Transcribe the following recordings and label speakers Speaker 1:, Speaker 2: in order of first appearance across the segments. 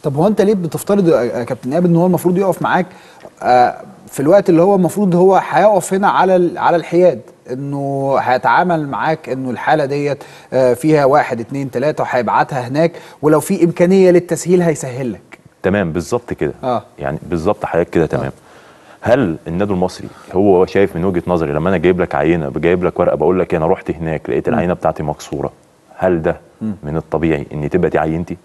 Speaker 1: طب هو انت ليه بتفترض يا كابتن ايهاب ان هو المفروض يقف معاك آه، في الوقت اللي هو المفروض هو هيقف هنا على ال- على الحياد انه هيتعامل معاك انه الحاله ديت آه، فيها واحد اتنين تلاته وهيبعتها هناك ولو في امكانيه للتسهيل هيسهل لك
Speaker 2: تمام بالظبط كده
Speaker 1: آه.
Speaker 2: يعني بالظبط حضرتك كده تمام هل النادي المصري هو شايف من وجهه نظري لما انا جايب لك عينه جايب لك ورقه بقول لك انا رحت هناك لقيت العينه بتاعتي مكسوره هل ده من الطبيعي ان تبقى دي عينتي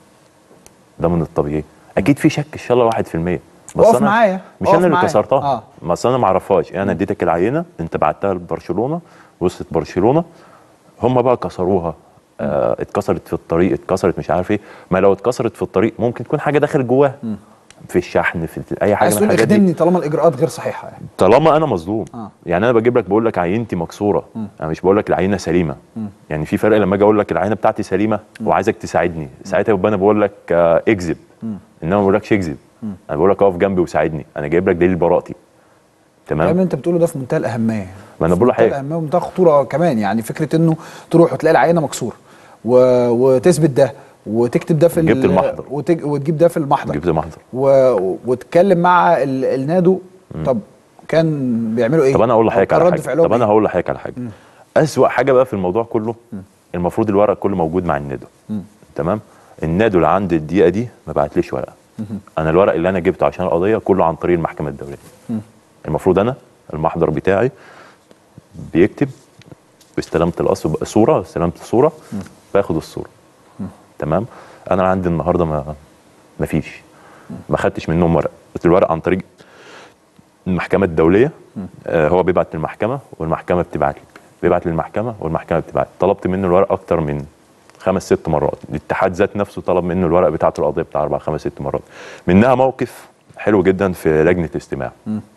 Speaker 2: ده من الطبيعي اكيد في شك ان شاء الله 1% بس
Speaker 1: اقف
Speaker 2: انا
Speaker 1: معايا،
Speaker 2: مش
Speaker 1: اقف
Speaker 2: انا اللي
Speaker 1: معايا.
Speaker 2: كسرتها
Speaker 1: آه.
Speaker 2: ما اصل انا ما اعرفهاش انا اديتك العينه انت بعتها لبرشلونه وصلت برشلونه هم بقى كسروها آه اتكسرت في الطريق اتكسرت مش عارف ايه ما لو اتكسرت في الطريق ممكن تكون حاجه داخل جواها في الشحن في اي حاجه
Speaker 1: عايز
Speaker 2: من
Speaker 1: تقول
Speaker 2: الحاجات دي
Speaker 1: اخدمني طالما الاجراءات غير صحيحه يعني
Speaker 2: طالما انا مظلوم
Speaker 1: آه.
Speaker 2: يعني انا بجيب لك بقول لك عينتي مكسوره انا مش بقول لك العينه سليمه يعني في فرق لما اجي اقول لك العينه بتاعتي سليمه وعايزك تساعدني ساعتها يبقى انا بقول لك آه، اكذب انما ما بقولكش اكذب انا بقول لك اقف جنبي وساعدني انا جايب لك دليل براءتي
Speaker 1: الكلام اللي
Speaker 2: تمام
Speaker 1: انت بتقوله ده في منتهى الاهميه
Speaker 2: ما أنا
Speaker 1: في
Speaker 2: بقول
Speaker 1: منتهى
Speaker 2: لحضرتك.
Speaker 1: الاهميه ومنتهى الخطوره كمان يعني فكره انه تروح وتلاقي العينه مكسوره و... وتثبت ده وتكتب ده في ال-
Speaker 2: جبت المحضر.
Speaker 1: وتج... وتجيب ده في المحضر
Speaker 2: جبت محضر
Speaker 1: و... وتتكلم مع ال... النادو طب كان بيعملوا ايه؟
Speaker 2: طب انا اقول
Speaker 1: أو
Speaker 2: لحضرتك
Speaker 1: كان
Speaker 2: على
Speaker 1: رد
Speaker 2: حاجه
Speaker 1: فعلهم
Speaker 2: طب انا
Speaker 1: إيه؟
Speaker 2: هقول لحضرتك على حاجه اسوأ حاجه بقى في الموضوع كله المفروض الورق كله موجود مع النادو تمام النادو اللي عند الدقيقه دي ما بعتليش ورقه انا الورق اللي انا جبته عشان القضيه كله عن طريق المحكمه الدوليه المفروض انا المحضر بتاعي بيكتب استلمت الاصل صوره استلمت صوره باخد الصوره تمام انا عندي النهارده ما ما فيش ما خدتش منهم ورق الورق عن طريق المحكمه الدوليه آه هو بيبعت للمحكمه والمحكمه بتبعت لي بيبعت للمحكمه والمحكمه بتبعت طلبت منه الورق اكتر من خمس ست مرات الاتحاد ذات نفسه طلب منه الورق بتاعه القضيه بتاع اربع خمس ست مرات منها موقف حلو جدا في لجنه الاستماع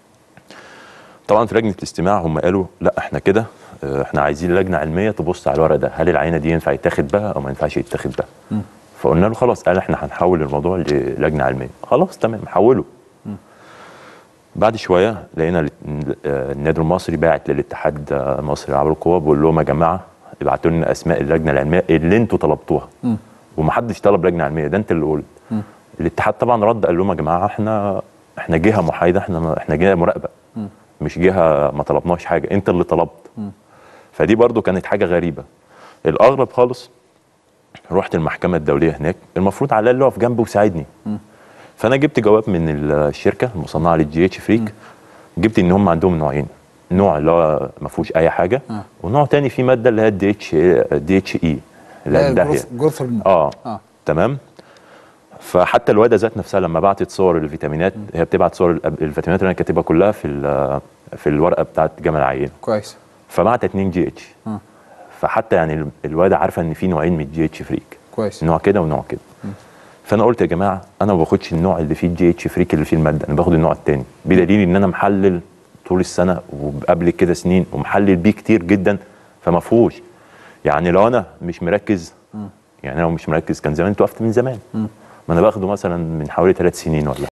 Speaker 2: طبعا في لجنه الاستماع هم قالوا لا احنا كده آه، احنا عايزين لجنه علميه تبص على الورق ده هل العينه دي ينفع يتاخد بها او ما ينفعش يتاخد بها فقلنا له خلاص قال احنا هنحول الموضوع للجنه علميه خلاص تمام حوله بعد شويه لقينا ال- آه، النادي المصري باعت للاتحاد آه، المصري للعاب القوى بيقول لهم يا جماعه ابعتوا لنا اسماء اللجنه العلميه اللي انتوا طلبتوها ومحدش طلب لجنه علميه ده انت اللي قلت الاتحاد طبعا رد قال لهم يا جماعه احنا احنا جهه محايده احنا ما- احنا جهه مراقبه مش جهه ما طلبناش حاجه انت اللي طلبت فدي برضو كانت حاجه غريبه الاغرب خالص رحت المحكمه الدوليه هناك المفروض على الاقل يقف جنبي ويساعدني فانا جبت جواب من الشركه المصنعه للجي اتش فريك جبت ان هم عندهم نوعين نوع اللي هو ما فيهوش اي حاجه
Speaker 1: آه.
Speaker 2: ونوع تاني فيه ماده اللي هي الدي اتش دي اتش اي اللي هي الداهيه
Speaker 1: جروث جروث هرمون.
Speaker 2: اه,
Speaker 1: آه.
Speaker 2: تمام فحتى الوالده ذات نفسها لما بعتت صور الفيتامينات هي بتبعت صور الأب- الفيتامينات اللي انا كاتبها كلها في ال- في الورقه بتاعت جمع العينه
Speaker 1: كويس
Speaker 2: فبعت 2 جي اتش
Speaker 1: آه.
Speaker 2: فحتى يعني ال- الوالده عارفه ان في نوعين من الجي اتش فريك
Speaker 1: كويس
Speaker 2: نوع كده ونوع كده فانا قلت يا جماعه انا ما باخدش النوع اللي فيه الجي اتش فريك اللي فيه الماده انا باخد النوع الثاني بدليل ان انا محلل طول السنه وقبل كده سنين ومحلل بيه كتير جدا فما فيهوش يعني لو انا مش مركز يعني لو مش مركز كان زمان توقفت من زمان ما انا باخده مثلا من حوالي ثلاث سنين ولا